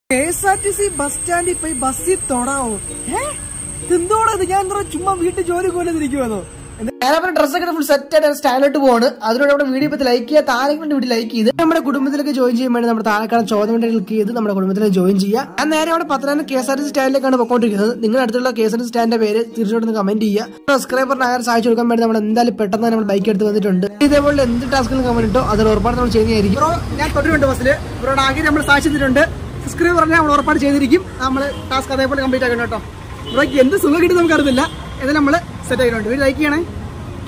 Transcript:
K S R T C bus സ്റ്റാൻഡിൽ പോയി ബസ്സിൽ തൊടാവോ ഏ എന്തോടാ ഇത് ഞാൻ എന്താ ചുമ്മാ വീട്ടിൽ ജോലി പോലെ ഇരിക്കുവാന്നോ ഞാനപ്പോൾ ഡ്രസ്സൊക്കെ ഫുൾ സെറ്റ് ആയിട്ട് സ്റ്റാൻഡിലോട്ട് പോവാണ് അതിനോട് നമ്മുടെ വീഡിയോ ഇപ്പോൾ ലൈക്ക് ചെയ്യുക താരെങ്കിലും വീട്ടിൽ ലൈക്ക് ചെയ്ത് നമ്മുടെ കുടുംബത്തിലേക്ക് ജോയിൻ ചെയ്യാൻ വേണ്ടി നമ്മുടെ താഴെക്കാണ് ചോദ്യം വേണ്ടി ക്ലിക്ക് ചെയ്ത് നമ്മുടെ കുടുംബത്തിലേക്ക് ജോയിൻ ചെയ്യുക ഞാൻ നേരെ അവിടെ പത്തനാറ് K S R T C സ്റ്റാൻഡിലേക്കാണ് പൊക്കോണ്ടിരിക്കുന്നത് നിങ്ങളുടെ അടുത്തുള്ള കെ എസ് ആർ ടി സ്റ്റാൻഡിന്റെ പേര് തീർച്ചയായിട്ടും കമന്റ് ചെയ്യുക സബ്സ്ക്രൈബറിന് ആരും സഹായിച്ചു കൊടുക്കാൻ വേണ്ടി നമ്മൾ എന്തായാലും പെട്ടെന്ന് തന്നെ നമ്മൾ ബൈക്ക് എടുത്ത് വന്നിട്ടുണ്ട് ഇതേപോലെ എന്ത് ടാസ്കുകളും കമന്റ് ഇട്ടോ അതിൽ ഉറപ്പാട് നമ്മൾ ചെയ്യുന്നതായിരിക്കും ബ്രോ ഞാൻ തൊട്ടിട്ടുണ്ട് ബസ്സിൽ ബ്രോയുടെ ആഗ്രഹം നമ്മൾ സാധിച്ചിട്ടുണ്ട് സബ്സ്ക്രൈബ് പറഞ്ഞാൽ നമ്മൾ ഉറപ്പാട് ചെയ്തിരിക്കും നമ്മൾ ടാസ്ക് അതേപോലെ കംപ്ലീറ്റ് ആക്കണം കേട്ടോ ബ്രോയ്ക്ക് എന്ത് സുഖം കിട്ടും നമുക്ക് അറിയില്ല ഇത് നമ്മൾ സെറ്റ് ആക്കിയിട്ടുണ്ട് വീട് ലൈക്ക് ചെയ്യണേ